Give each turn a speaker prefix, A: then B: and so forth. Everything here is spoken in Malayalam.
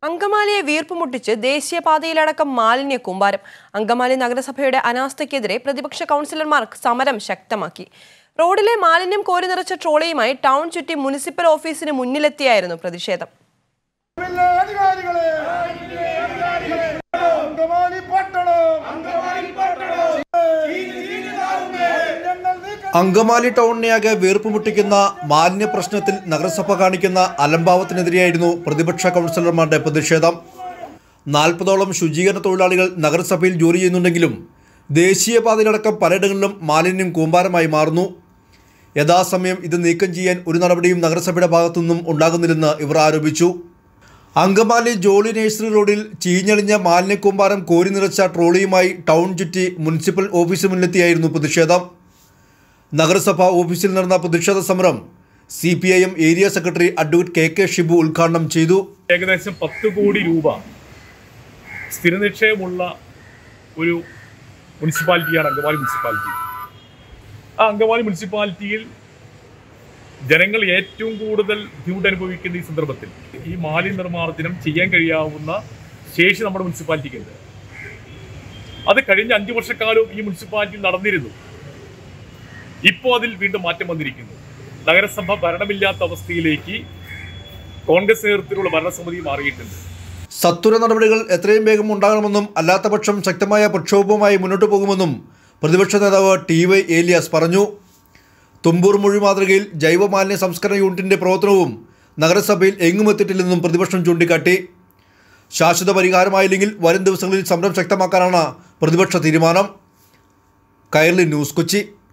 A: അങ്കമാലിയെ വീർപ്പുമുട്ടിച്ച് ദേശീയപാതയിലടക്കം മാലിന്യ കൂമ്പാരം അങ്കമാലി നഗരസഭയുടെ അനാസ്ഥയ്ക്കെതിരെ പ്രതിപക്ഷ കൗൺസിലർമാർ സമരം ശക്തമാക്കി റോഡിലെ മാലിന്യം കോരി നിറച്ച ട്രോളിയുമായി ടൗൺ ചുറ്റി മുനിസിപ്പൽ ഓഫീസിന് മുന്നിലെത്തിയായിരുന്നു പ്രതിഷേധം
B: ഇല്ലേ അധികാരികളെ അങ്കമാലി പട്ടണം ഞങ്ങൾ നീക്കം
C: അങ്കമാലി ടൗണിനെയാകെ വീർപ്പുമുട്ടിക്കുന്ന മാലിന്യ പ്രശ്നത്തിൽ നഗരസഭ കാണിക്കുന്ന അലംഭാവത്തിനെതിരെയായിരുന്നു പ്രതിപക്ഷ കൗൺസിലർമാരുടെ പ്രതിഷേധം നാൽപ്പതോളം ശുചീകരണ തൊഴിലാളികൾ നഗരസഭയിൽ ജോലി ചെയ്യുന്നുണ്ടെങ്കിലും ദേശീയപാതയിലടക്കം പലയിടങ്ങളിലും മാലിന്യം കൂമ്പാരമായി മാറുന്നു യഥാസമയം ഇത് നീക്കം ചെയ്യാൻ ഒരു നടപടിയും നഗരസഭയുടെ ഭാഗത്തുനിന്നും ഉണ്ടാകുന്നില്ലെന്ന് ഇവർ ആരോപിച്ചു അങ്കമാലി ജോളി നഴ്സറി റോഡിൽ ചീഞ്ഞളിഞ്ഞ മാലിന്യക്കൂമ്പാരം കോരി നിറച്ച ട്രോളിയുമായി ടൗൺ ചുറ്റി മുനിസിപ്പൽ ഓഫീസിന് മുന്നിലെത്തിയായിരുന്നു പ്രതിഷേധം നഗരസഭ ഓഫീസിൽ നടന്ന പ്രതിഷേധ സമരം C P I M area secretary advocate K K Shibu ഉദ്ഘാടനം ചെയ്തു
D: ഏകദേശം പത്ത് കോടി രൂപ സ്ഥിര നിക്ഷേപമുള്ള ഒരു മുനിസിപ്പാലിറ്റിയാണ് അങ്കമാലി മുനിസിപ്പാലിറ്റി ആ അങ്കമാലി മുനിസിപ്പാലിറ്റിയിൽ ജനങ്ങൾ ഏറ്റവും കൂടുതൽ ബുദ്ധിമുട്ട് അനുഭവിക്കുന്ന ഈ സന്ദർഭത്തിൽ ഈ മാലിന്യ നിർമ്മാർജ്ജനം ചെയ്യാൻ കഴിയാവുന്ന ശേഷി നമ്മുടെ മുനിസിപ്പാലിറ്റിക്കുണ്ട് അത് കഴിഞ്ഞ അഞ്ചു വർഷക്കാലവും ഈ മുനിസിപ്പാലിറ്റിയിൽ നടന്നിരുന്നു ഇപ്പോൾ അതിൽ വീണ്ടും മാറ്റം വന്നിരിക്കുന്നു നഗരസഭ ഭരണമില്ലാത്ത അവസ്ഥയിലേക്ക് കോൺഗ്രസ് നേതൃത്വത്തിലുള്ള ഭരണസമിതി മാറിയിട്ടുണ്ട്
C: സത്വര നടപടികൾ എത്രയും വേഗം ഉണ്ടാകണമെന്നും അല്ലാത്ത പക്ഷം ശക്തമായ പ്രക്ഷോഭവുമായി മുന്നോട്ട് പോകുമെന്നും പ്രതിപക്ഷ നേതാവ് ടി വൈ ഏലിയാസ് പറഞ്ഞു തുമ്പൂർ മൊഴി മാതൃകയിൽ ജൈവ മാലിന്യ സംസ്കരണ യൂണിറ്റിന്റെ പ്രവർത്തനവും നഗരസഭയിൽ എങ്ങും എത്തിയിട്ടില്ലെന്നും പ്രതിപക്ഷം ചൂണ്ടിക്കാട്ടി ശാശ്വത പരിഹാരമായില്ലെങ്കിൽ വരും ദിവസങ്ങളിൽ സമരം ശക്തമാക്കാനാണ് പ്രതിപക്ഷ തീരുമാനം കൈരളി ന്യൂസ് കൊച്ചി